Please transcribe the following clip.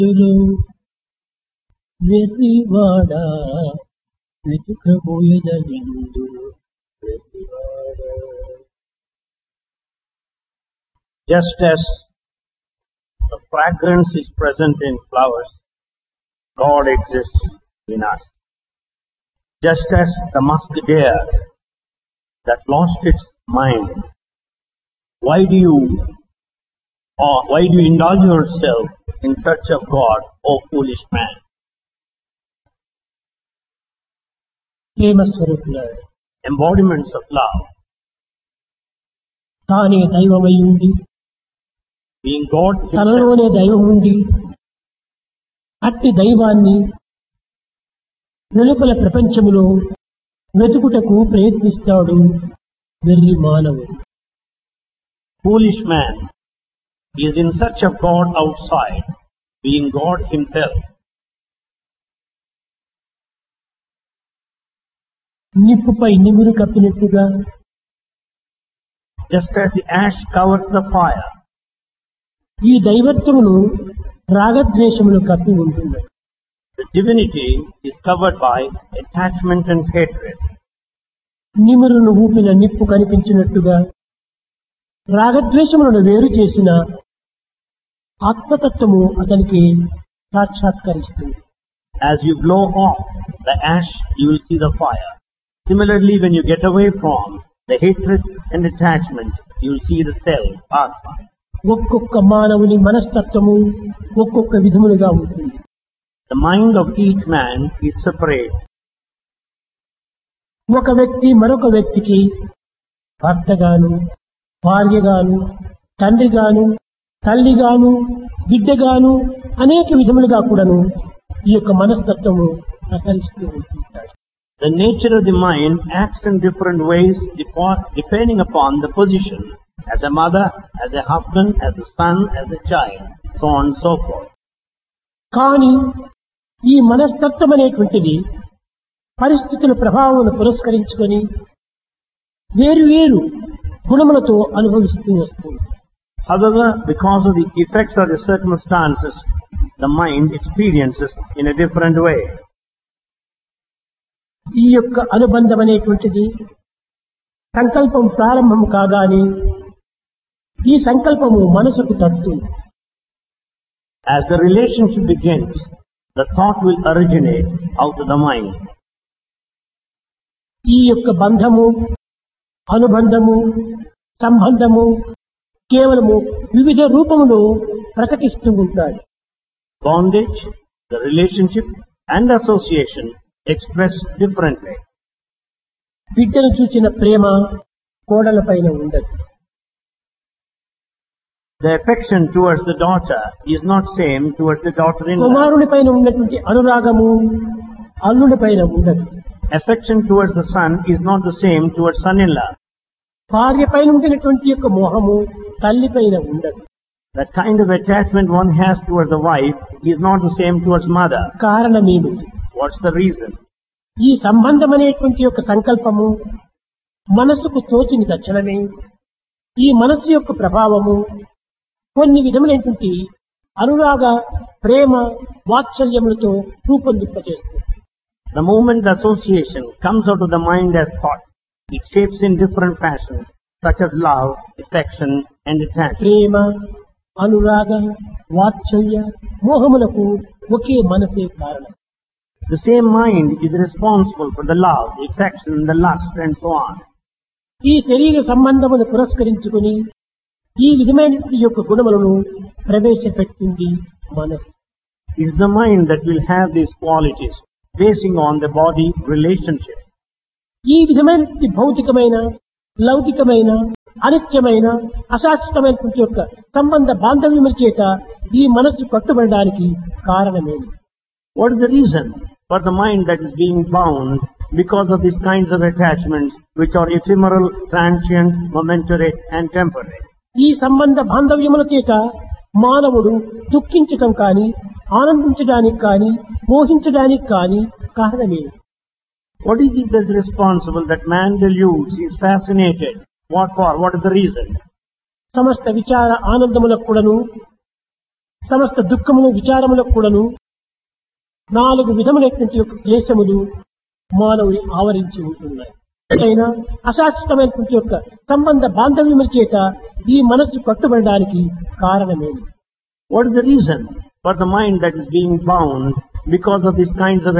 వెతులు వెతివాడ వెతుకబోయదగిందు వెతివాడ Just as the fragrance is present in flowers, God exists in us. Just as the musk deer that lost its mind, why do you or why do you indulge yourself in search of God, O foolish man? Prema స్వరూపుల Embodiments of love, తానే దైవమై ఉండి being God himself, తనలోనే దైవం ఉండి అట్టి దైవాన్ని వెలుపల ప్రపంచములో వెతుకుటకు ప్రయత్నిస్తాడు వెర్రి మానవుడు foolish man is in search of God outside, being God himself. నిప్పుపై నిమురు కప్పినట్టుగా Just as the ash covers the fire, ఈ దైవత్వమును రాగద్వేషములు కప్పి ఉంటుంది the divinity is covered by attachment and hatred. నిమురును ఊపిన నిప్పు కనిపించినట్టుగా రాగద్వేషములను వేరు చేసిన ఆత్మతత్వము అతనికి సాక్షాత్కరిస్తుంది As you blow off the ash, you will see the fire. Similarly, when you get away from the hatred and attachment, you will see the self, Atma. ఒక్కొక్క మానవుని మనస్తత్వము ఒక్కొక్క విధములుగా ఉంటుంది The mind of each man is separate. ఒక వ్యక్తి మరొక వ్యక్తికి భర్తగాను భార్యగాను తండ్రిగాను తల్లిగాను బిడ్డగాను అనేక విధములుగా కూడాను ఈ యొక్క మనస్తత్వము ప్రసరిస్తూ ఉంటుంటాడు The nature of the mind acts in different ways depo- depending upon the position as a mother, as a husband, as a son, as a child, so on and so forth. కానీ ఈ మనస్తత్వం అనేటువంటిది పరిస్థితుల ప్రభావం పురస్కరించుకొని వేరు వేరు గుణములతో అనుభవిస్తూ వస్తుంది However, because of the effects of the circumstances, the mind experiences in a different way. ఈ యొక్క అనుబంధం అనేటువంటిది సంకల్పం ప్రారంభం కాగానే ఈ సంకల్పము మనసుకు తట్టుతుంది As the relationship begins, the thought will originate out of the mind. ఈ యొక్క బంధము అనుబంధము సంబంధము కేవలము వివిధ రూపములో ప్రకటిస్తూ ఉంటాయి Bondage, the relationship, and association express differently. బిడ్డను చూచిన ప్రేమ కోడల పైన ఉండదు The affection towards the daughter is not same towards the daughter-in-law. కుమారుని పైన ఉన్నటువంటి అనురాగము అల్లుడి పైన ఉండదు Affection towards the son is not the same towards son-in-law. భార్య పైన ఉండినటువంటి యొక్క మోహము తల్లి పైన ఉండదు The kind of attachment one has towards the wife is not the same towards mother. కారణమేమిటి What's the reason? ఈ సంబంధం అనేటువంటి యొక్క సంకల్పము మనసుకు తోచిన తక్షణమే ఈ మనసు యొక్క ప్రభావము కొన్ని విధములైనటువంటి అనురాగ ప్రేమ వాత్సల్యములతో రూపొందింపజేస్తుంది The moment the association comes out of the mind as thought, it shapes in different fashions, such as love, affection, and attachment. ప్రేమ అనురాగ వాత్సల్య మోహములకు ఒకే మనసే కారణం The same mind is responsible for the love, the affection, the lust, and so on. ఈ శరీర సంబంధమును పురస్కరించుకుని ఈ విధమైన యొక్క గుణములను ప్రవేశపెట్టింది మనసు It is the mind that will have these qualities, basing on the body relationship. ఈ విధమైన భౌతికమైన లౌకికమైన అనిత్యమైన అశాశ్వతమైనటువంటి యొక్క సంబంధ బాంధవ్యముల చేత ఈ మనస్సు కట్టుబడడానికి కారణమేమి What is the reason for the mind that is being bound because of these kinds of attachments which are ephemeral, transient, momentary, and temporary? ఈ సంబంధ బాంధవ్యముల చేత మానవుడు దుఃఖించటం కానీ ఆనందించడానికి కానీ మోహించడానికి కానీ కారణమేమి What is it that's responsible that man deludes, is fascinated? What for? What is the reason? సమస్త విచార ఆనందములకు కూడాను సమస్త దుఃఖములు విచారములకు కూడాను నాలుగు విధములైనటువంటి యొక్క క్లేశములు మానవుని ఆవరించి ఉంటున్నాయి అయినా అశాశ్వతమైనటువంటి యొక్క సంబంధ బాంధవ్యముల చేత ఈ మనస్సు కట్టుబడడానికి కారణమేమి What is the reason for the mind that is being bound because of these kinds of